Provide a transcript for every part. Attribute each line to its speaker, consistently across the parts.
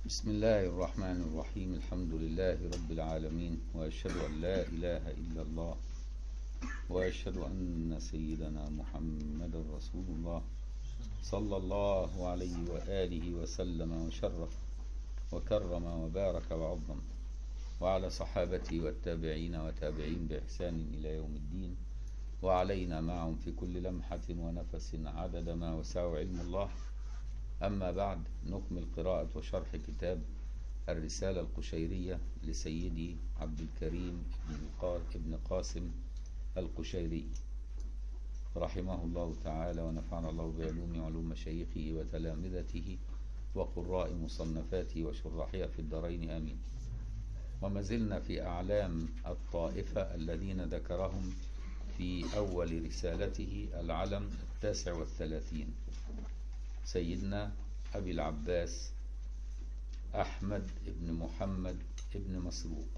Speaker 1: بسم الله الرحمن الرحيم الحمد لله رب العالمين وأشهد أن لا إله إلا الله وأشهد أن سيدنا محمد رسول الله صلى الله عليه وآله وسلم وشرف وكرم وبارك وعظم وعلى صحابته والتابعين وتابعين بإحسان إلى يوم الدين وعلينا معهم في كل لمحة ونفس عدد ما وسع علم الله أما بعد نكمل قراءة وشرح كتاب الرسالة القشيرية لسيدي عبد الكريم ابن قاسم القشيري رحمه الله تعالى ونفعنا الله بعلوم علوم مشايخه وتلامذته وقراء مصنفاته وشراحها في الدارين آمين وما زلنا في أعلام الطائفة الذين ذكرهم في أول رسالته العلم التاسع والثلاثين سيدنا أبي العباس أحمد بن محمد بن مسروق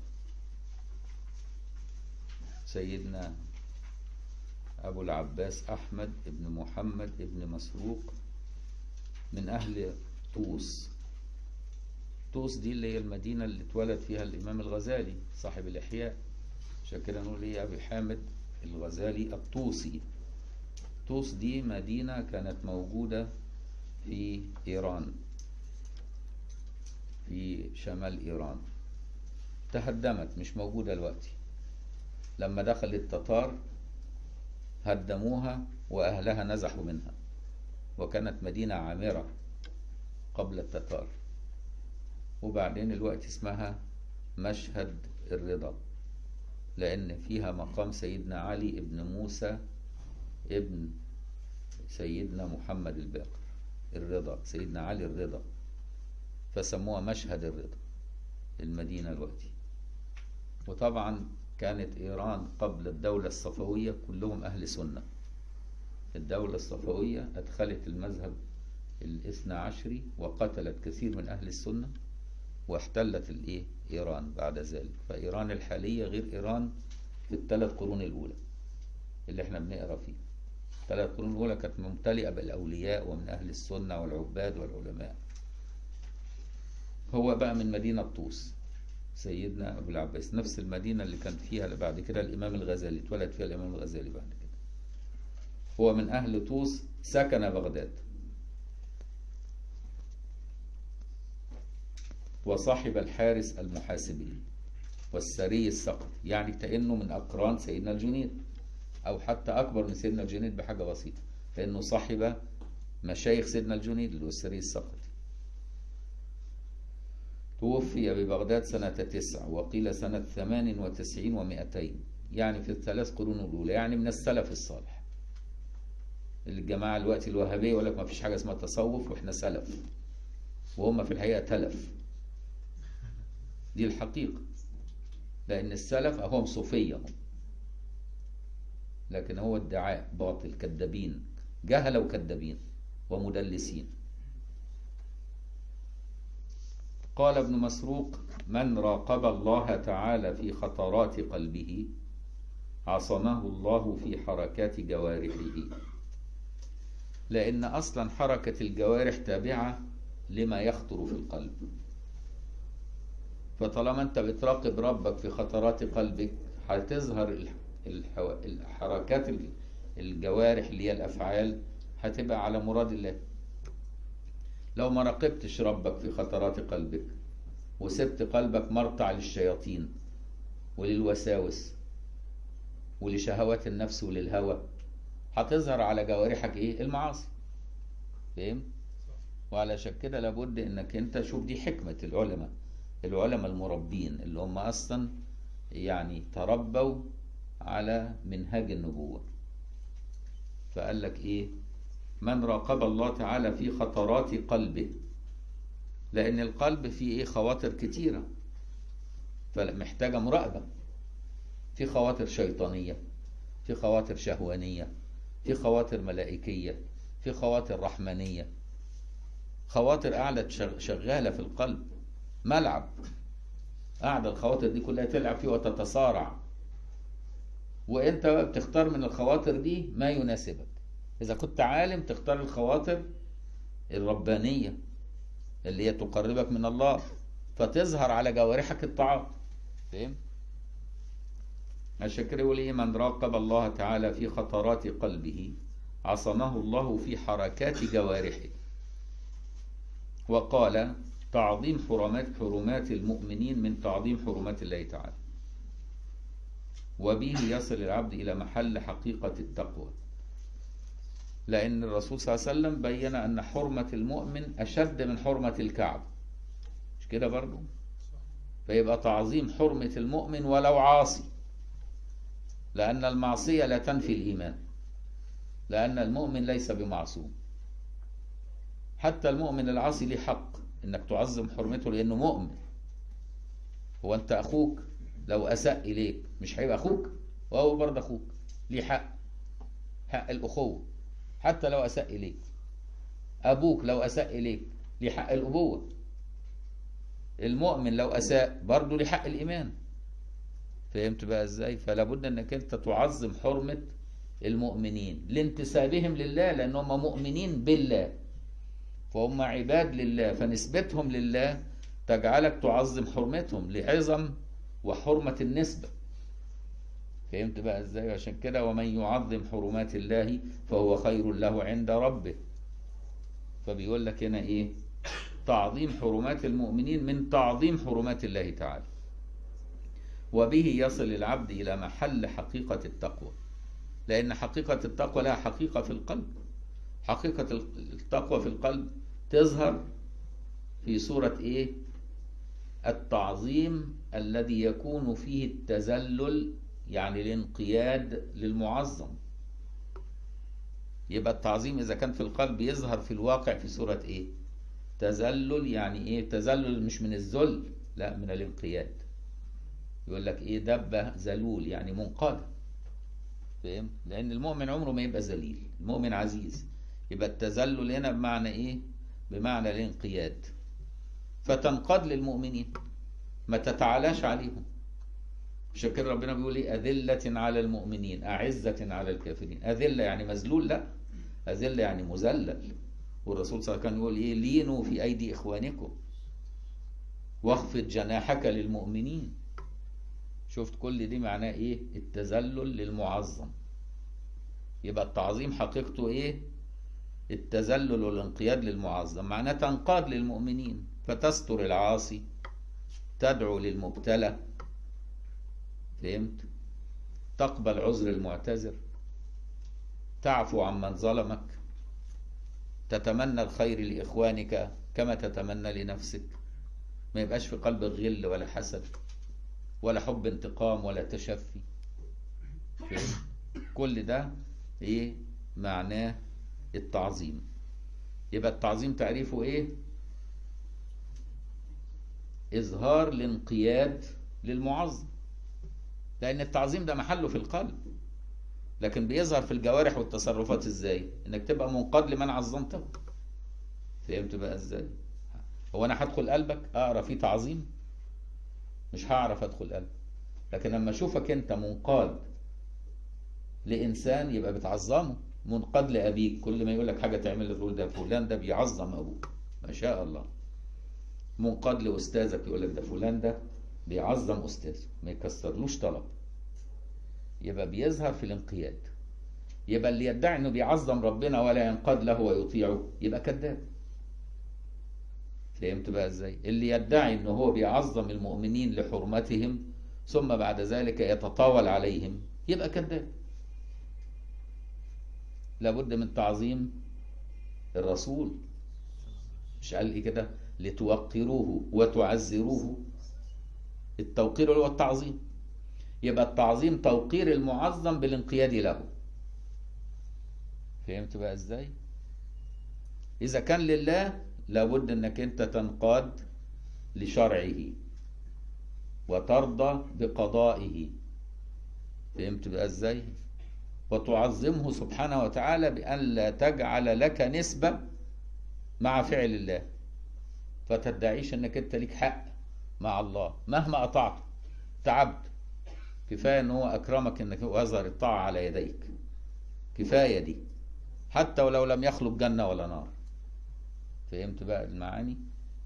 Speaker 1: سيدنا أبو العباس أحمد بن محمد بن مسروق من أهل طوس طوس دي اللي هي المدينة اللي اتولد فيها الإمام الغزالي صاحب الإحياء عشان كده نقول إيه أبي حامد الغزالي الطوسي طوس دي مدينة كانت موجودة في إيران في شمال إيران تهدمت مش موجودة دلوقتي لما دخل التتار هدموها وأهلها نزحوا منها وكانت مدينة عامرة قبل التتار وبعدين الوقت اسمها مشهد الرضا لأن فيها مقام سيدنا علي ابن موسى ابن سيدنا محمد الباقر الرضا سيدنا علي الرضا فسموها مشهد الرضا المدينة الوقتي وطبعا كانت إيران قبل الدولة الصفوية كلهم أهل سنة الدولة الصفوية أدخلت المذهب الاثنى عشري وقتلت كثير من أهل السنة واحتلت الإيه؟ إيران بعد ذلك فإيران الحالية غير إيران في الثلاث قرون الأولى اللي احنا بنقرا فيه الثلاث قرون الأولى كانت ممتلئة بالأولياء ومن أهل السنة والعباد والعلماء هو بقى من مدينة طوس سيدنا أبو العباس نفس المدينة اللي كان فيها بعد كده الإمام الغزالي اتولد فيها الإمام الغزالي بعد كده هو من أهل طوس سكن بغداد وصاحب الحارس المحاسبي والسري السقط يعني كأنه من أقران سيدنا الجنيد أو حتى أكبر من سيدنا الجنيد بحاجة بسيطة لأنه صاحب مشايخ سيدنا الجنيد اللي هو السري السقطي توفي ببغداد سنة تسع وقيل سنة ثمان وتسعين ومائتين يعني في الثلاث قرون الأولى يعني من السلف الصالح الجماعة الوقت الوهابية يقول لك ما فيش حاجة اسمها تصوف وإحنا سلف وهم في الحقيقة تلف دي الحقيقة لأن السلف هم صوفية هم لكن هو ادعاء باطل كذابين جهلة وكذابين ومدلسين قال ابن مسروق من راقب الله تعالى في خطرات قلبه عصمه الله في حركات جوارحه لأن أصلا حركة الجوارح تابعة لما يخطر في القلب فطالما أنت بتراقب ربك في خطرات قلبك هتظهر الحركات الجوارح اللي هي الأفعال هتبقى على مراد الله لو ما راقبتش ربك في خطرات قلبك وسبت قلبك مرتع للشياطين وللوساوس ولشهوات النفس وللهوى هتظهر على جوارحك ايه المعاصي فاهم وعلشان كده لابد انك انت شوف دي حكمة العلماء العلماء المربين اللي هم اصلا يعني تربوا على منهاج النبوة فقال لك ايه من راقب الله تعالى في خطرات قلبه لأن القلب فيه إيه خواطر كتيرة فمحتاجة مراقبة في خواطر شيطانية في خواطر شهوانية في خواطر ملائكية في خواطر رحمانية خواطر قاعدة شغالة في القلب ملعب قاعدة الخواطر دي كلها تلعب فيه وتتصارع وانت بتختار من الخواطر دي ما يناسبك إذا كنت عالم تختار الخواطر الربانية اللي هي تقربك من الله فتظهر على جوارحك الطاعات فاهم عشان كده يقول ايه من راقب الله تعالى في خطرات قلبه عصمه الله في حركات جوارحه وقال تعظيم حرمات حرمات المؤمنين من تعظيم حرمات الله تعالى وبه يصل العبد إلى محل حقيقة التقوى لأن الرسول صلى الله عليه وسلم بين أن حرمة المؤمن أشد من حرمة الكعب مش كده برضو فيبقى تعظيم حرمة المؤمن ولو عاصي لأن المعصية لا تنفي الإيمان لأن المؤمن ليس بمعصوم حتى المؤمن العاصي له حق انك تعظم حرمته لانه مؤمن هو انت اخوك لو اساء اليك مش هيبقى اخوك وهو برضه اخوك ليه حق حق الاخوه حتى لو اساء اليك ابوك لو اساء اليك ليه حق الابوه المؤمن لو اساء برضه ليه حق الايمان فهمت بقى ازاي فلا بد انك انت تعظم حرمه المؤمنين لانتسابهم لله لانهم مؤمنين بالله فهم عباد لله فنسبتهم لله تجعلك تعظم حرمتهم لعظم وحرمة النسبة فهمت بقى ازاي عشان كده ومن يعظم حرمات الله فهو خير له عند ربه فبيقول لك هنا ايه تعظيم حرمات المؤمنين من تعظيم حرمات الله تعالى وبه يصل العبد الى محل حقيقة التقوى لان حقيقة التقوى لها حقيقة في القلب حقيقة التقوى في القلب تظهر في صورة ايه التعظيم الذي يكون فيه التذلل يعني الانقياد للمعظم يبقى التعظيم اذا كان في القلب يظهر في الواقع في صورة ايه تذلل يعني ايه تذلل مش من الذل لا من الانقياد يقول لك ايه دبة ذلول يعني منقاد فاهم لان المؤمن عمره ما يبقى ذليل المؤمن عزيز يبقى التذلل هنا بمعنى ايه بمعنى الانقياد فتنقاد للمؤمنين ما تتعالاش عليهم عشان كده ربنا بيقول ايه أذلة على المؤمنين أعزة على الكافرين أذلة يعني مذلول لا أذلة يعني مذلل والرسول صلى الله عليه وسلم كان يقول ايه لينوا في أيدي إخوانكم واخفض جناحك للمؤمنين شفت كل دي معناه ايه التذلل للمعظم يبقى التعظيم حقيقته ايه التذلل والانقياد للمعظم معناه تنقاد للمؤمنين فتستر العاصي تدعو للمبتلى فهمت تقبل عذر المعتذر تعفو عمن ظلمك تتمنى الخير لإخوانك كما تتمنى لنفسك ما يبقاش في قلبك غل ولا حسد ولا حب انتقام ولا تشفي فهمت؟ كل ده ايه معناه التعظيم يبقى التعظيم تعريفه ايه اظهار الانقياد للمعظم لان التعظيم ده محله في القلب لكن بيظهر في الجوارح والتصرفات ازاي انك تبقى منقاد لمن عظمته فهمت بقى ازاي هو انا هدخل قلبك اقرا فيه تعظيم مش هعرف ادخل قلبك لكن لما اشوفك انت منقاد لانسان يبقى بتعظمه منقاد لابيك كل ما يقول لك حاجه تعمل تقول ده فلان ده بيعظم ابوك ما شاء الله منقاد لاستاذك يقول لك ده فلان ده بيعظم استاذه ما يكسرلوش طلب يبقى بيظهر في الانقياد يبقى اللي يدعي انه بيعظم ربنا ولا ينقاد له ويطيعه يبقى كذاب فهمت بقى ازاي اللي يدعي انه هو بيعظم المؤمنين لحرمتهم ثم بعد ذلك يتطاول عليهم يبقى كذاب لابد من تعظيم الرسول مش قال ايه كده لتوقروه وتعزروه التوقير هو التعظيم يبقى التعظيم توقير المعظم بالانقياد له فهمت بقى ازاي اذا كان لله لابد انك انت تنقاد لشرعه وترضى بقضائه فهمت بقى ازاي وتعظمه سبحانه وتعالى بأن لا تجعل لك نسبة مع فعل الله فتدعيش انك انت ليك حق مع الله مهما اطعت تعبت كفايه ان هو اكرمك انك اظهر الطاعه على يديك كفايه دي حتى ولو لم يخلق جنه ولا نار فهمت بقى المعاني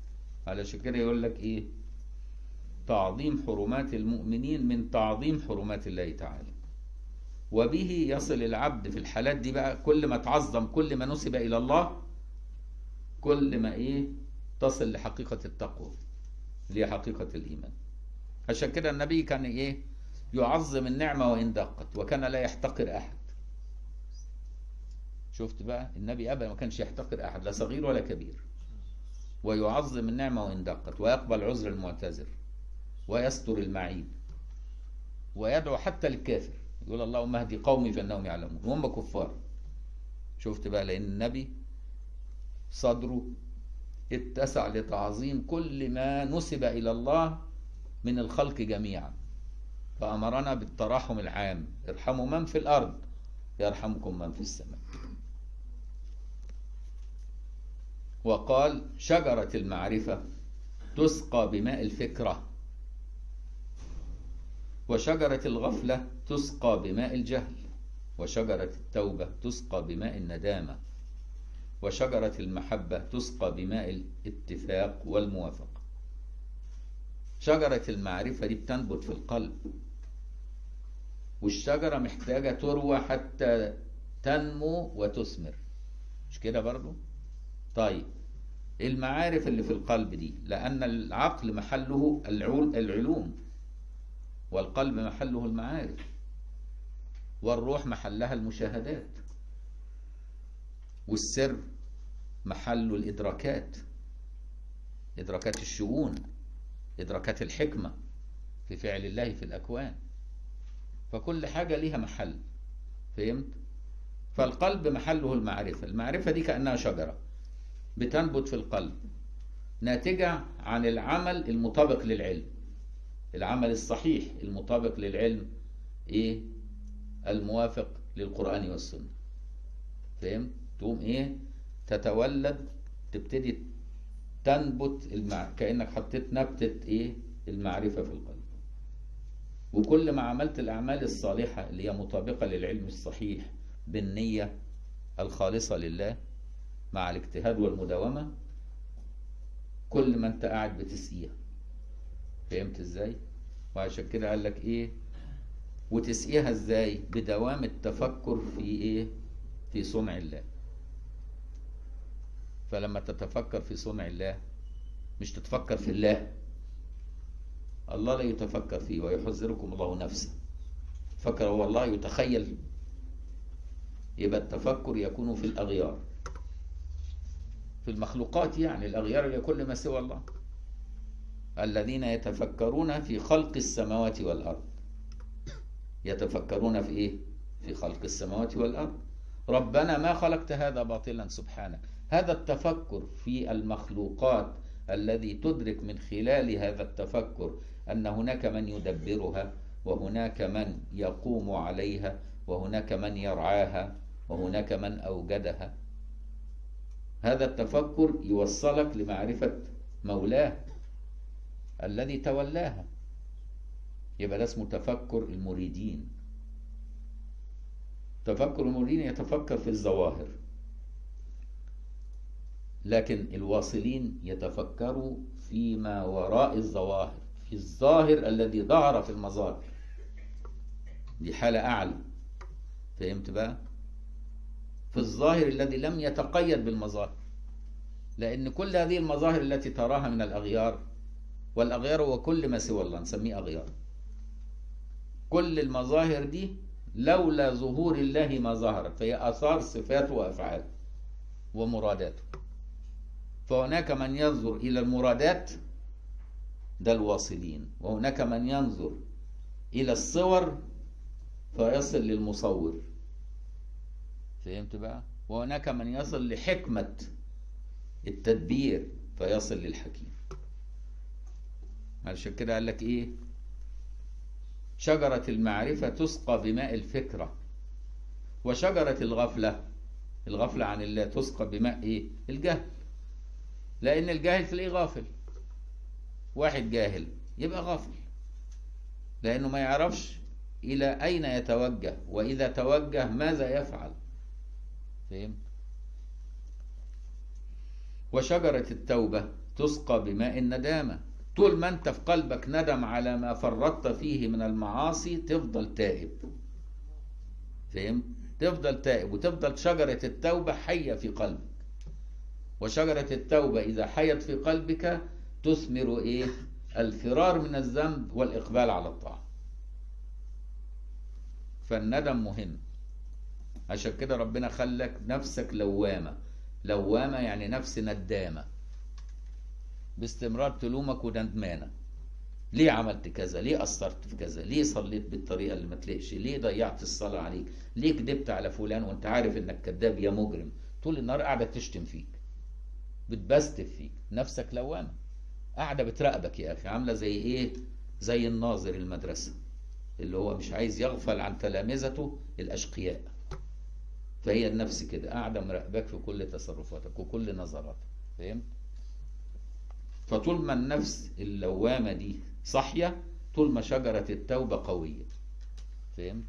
Speaker 1: علشان كده يقول لك ايه تعظيم حرمات المؤمنين من تعظيم حرمات الله تعالى وبه يصل العبد في الحالات دي بقى كل ما تعظم كل ما نسب الى الله كل ما ايه تصل لحقيقة التقوى اللي هي حقيقة الإيمان عشان كده النبي كان ايه يعظم النعمة وإن دقت وكان لا يحتقر أحد شفت بقى النبي أبدا ما كانش يحتقر أحد لا صغير ولا كبير ويعظم النعمة وإن دقت ويقبل عذر المعتذر ويستر المعيب ويدعو حتى للكافر يقول اللهم اهدي قومي فإنهم يعلمون وهم كفار شفت بقى لأن النبي صدره اتسع لتعظيم كل ما نسب إلى الله من الخلق جميعا فأمرنا بالتراحم العام ارحموا من في الأرض يرحمكم من في السماء وقال شجرة المعرفة تسقى بماء الفكرة وشجرة الغفلة تسقى بماء الجهل وشجرة التوبة تسقى بماء الندامة وشجرة المحبة تسقى بماء الاتفاق والموافقة شجرة المعرفة دي بتنبت في القلب والشجرة محتاجة تروى حتى تنمو وتثمر مش كده برضو طيب المعارف اللي في القلب دي لأن العقل محله العلوم والقلب محله المعارف والروح محلها المشاهدات والسر محل الإدراكات إدراكات الشؤون إدراكات الحكمة في فعل الله في الأكوان فكل حاجة ليها محل فهمت؟ فالقلب محله المعرفة المعرفة دي كأنها شجرة بتنبت في القلب ناتجة عن العمل المطابق للعلم العمل الصحيح المطابق للعلم ايه الموافق للقرآن والسنة فهمت تقوم ايه تتولد تبتدي تنبت المع... كأنك حطيت نبتة ايه المعرفة في القلب وكل ما عملت الأعمال الصالحة اللي هي مطابقة للعلم الصحيح بالنية الخالصة لله مع الاجتهاد والمداومة كل ما انت قاعد بتسقيها فهمت ازاي وعشان كده قال لك ايه وتسقيها ازاي بدوام التفكر في ايه في صنع الله فلما تتفكر في صنع الله مش تتفكر في الله الله لا يتفكر فيه ويحذركم الله نفسه فكر هو الله يتخيل يبقى التفكر يكون في الأغيار في المخلوقات يعني الأغيار هي كل ما سوى الله الذين يتفكرون في خلق السماوات والأرض يتفكرون في إيه؟ في خلق السماوات والأرض ربنا ما خلقت هذا باطلا سبحانك هذا التفكر في المخلوقات الذي تدرك من خلال هذا التفكر أن هناك من يدبرها وهناك من يقوم عليها وهناك من يرعاها وهناك من أوجدها هذا التفكر يوصلك لمعرفة مولاه الذي تولاها يبقى ده اسمه تفكر المريدين تفكر المريدين يتفكر في الظواهر لكن الواصلين يتفكروا فيما وراء الظواهر في الظاهر الذي ظهر في المظاهر دي حالة أعلى فهمت بقى في الظاهر الذي لم يتقيد بالمظاهر لأن كل هذه المظاهر التي تراها من الأغيار والأغيار هو كل ما سوى الله نسميه أغيار كل المظاهر دي لولا ظهور الله ما ظهرت فهي آثار صفاته وأفعاله ومراداته فهناك من ينظر إلى المرادات ده الواصلين وهناك من ينظر إلى الصور فيصل للمصور فهمت بقى وهناك من يصل لحكمة التدبير فيصل للحكيم علشان كده قال لك ايه شجرة المعرفة تسقى بماء الفكرة وشجرة الغفلة الغفلة عن الله تسقى بماء ايه الجهل لان الجاهل تلاقيه غافل واحد جاهل يبقى غافل لانه ما يعرفش الى اين يتوجه واذا توجه ماذا يفعل فهمت وشجرة التوبة تسقى بماء الندامة طول ما انت في قلبك ندم على ما فرطت فيه من المعاصي تفضل تائب فهمت تفضل تائب وتفضل شجرة التوبة حية في قلبك وشجرة التوبة إذا حيت في قلبك تثمر إيه الفرار من الذنب والإقبال على الطاعة فالندم مهم عشان كده ربنا خلك نفسك لوامة لوامة يعني نفس ندامة باستمرار تلومك وندمانة ليه عملت كذا ليه قصرت في كذا ليه صليت بالطريقة اللي ما تليقش ليه ضيعت الصلاة عليك ليه كدبت على فلان وانت عارف انك كذاب يا مجرم طول النهار قاعدة تشتم فيك بتبستف فيك نفسك لوامة قاعدة بتراقبك يا أخي عاملة زي إيه زي الناظر المدرسة اللي هو مش عايز يغفل عن تلامذته الأشقياء فهي النفس كده قاعدة مراقباك في كل تصرفاتك وكل نظراتك فهمت فطول ما النفس اللوامة دي صحية طول ما شجرة التوبة قوية فهمت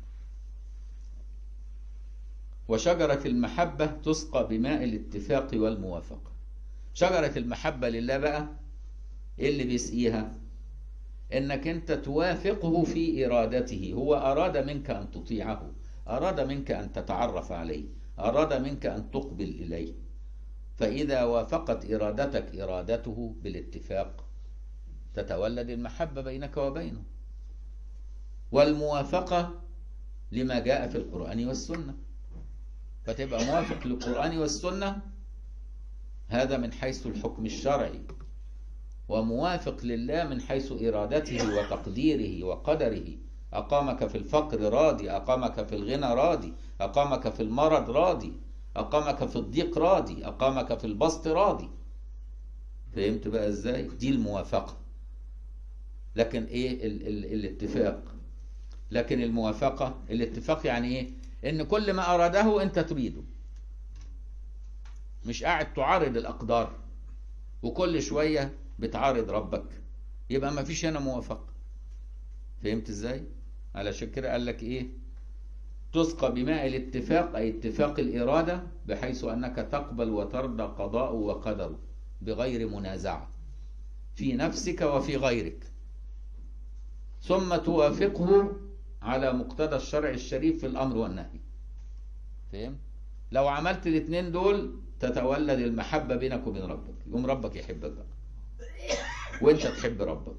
Speaker 1: وشجرة المحبة تسقى بماء الاتفاق والموافقة شجرة المحبة لله بقى ايه اللي بيسقيها انك انت توافقه في ارادته هو اراد منك ان تطيعه اراد منك ان تتعرف عليه اراد منك ان تقبل اليه فاذا وافقت ارادتك ارادته بالاتفاق تتولد المحبة بينك وبينه والموافقة لما جاء في القرآن والسنة فتبقى موافق للقرآن والسنة هذا من حيث الحكم الشرعي وموافق لله من حيث إرادته وتقديره وقدره أقامك في الفقر راضي أقامك في الغنى راضي أقامك في المرض راضي أقامك في الضيق راضي أقامك في البسط راضي فهمت بقى إزاي دي الموافقة لكن إيه ال ال الاتفاق لكن الموافقة الاتفاق يعني إيه إن كل ما أراده أنت تريده مش قاعد تعارض الأقدار وكل شوية بتعارض ربك يبقى ما فيش هنا موافقة فهمت ازاي علشان كده قال لك ايه تسقى بماء الاتفاق اي اتفاق الإرادة بحيث أنك تقبل وترضى قضاءه وقدره بغير منازعة في نفسك وفي غيرك ثم توافقه على مقتضى الشرع الشريف في الأمر والنهي فهمت لو عملت الاثنين دول تتولد المحبة بينك وبين ربك يقوم ربك يحبك بقى وانت تحب ربك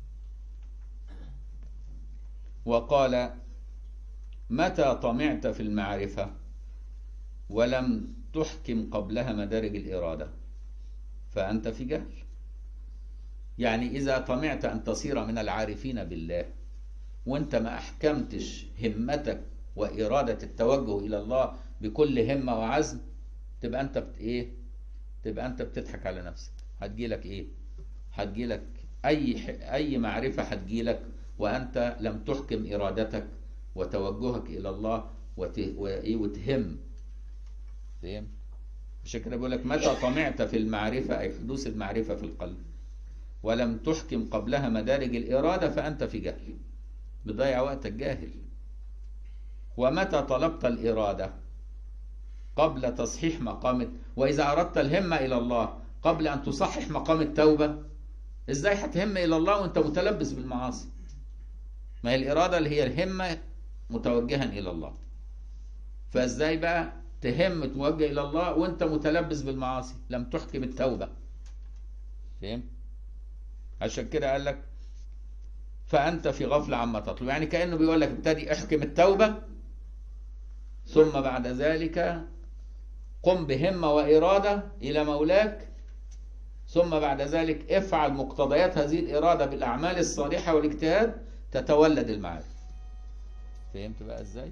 Speaker 1: وقال متى طمعت في المعرفة ولم تحكم قبلها مدارج الإرادة فأنت في جهل يعني إذا طمعت أن تصير من العارفين بالله وانت ما أحكمتش همتك وإرادة التوجه إلى الله بكل همة وعزم تبقى أنت بت إيه تبقى أنت بتضحك على نفسك هتجيلك إيه هتجيلك أي ح... أي معرفة هتجيلك وأنت لم تحكم إرادتك وتوجهك إلى الله وت... وإيه وتهم فهم عشان كده بيقول لك متى طمعت في المعرفة أي حدوث المعرفة في القلب ولم تحكم قبلها مدارج الإرادة فأنت في جهل بضيع وقتك جاهل ومتى طلبت الإرادة قبل تصحيح مقام وإذا أردت الهمة إلى الله قبل أن تصحح مقام التوبة إزاي هتهم إلى الله وأنت متلبس بالمعاصي ما هي الإرادة اللي هي الهمة متوجها إلى الله فإزاي بقى تهم توجه إلى الله وأنت متلبس بالمعاصي لم تحكم التوبة فهمت عشان كده قال لك فأنت في غفلة عما تطلب يعني كأنه بيقول لك ابتدي احكم التوبة ثم بعد ذلك قم بهمة وإرادة إلى مولاك ثم بعد ذلك افعل مقتضيات هذه الإرادة بالأعمال الصالحة والاجتهاد تتولد المعارف فهمت بقى ازاي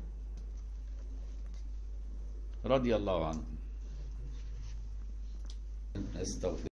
Speaker 1: رضي الله عنه استغفر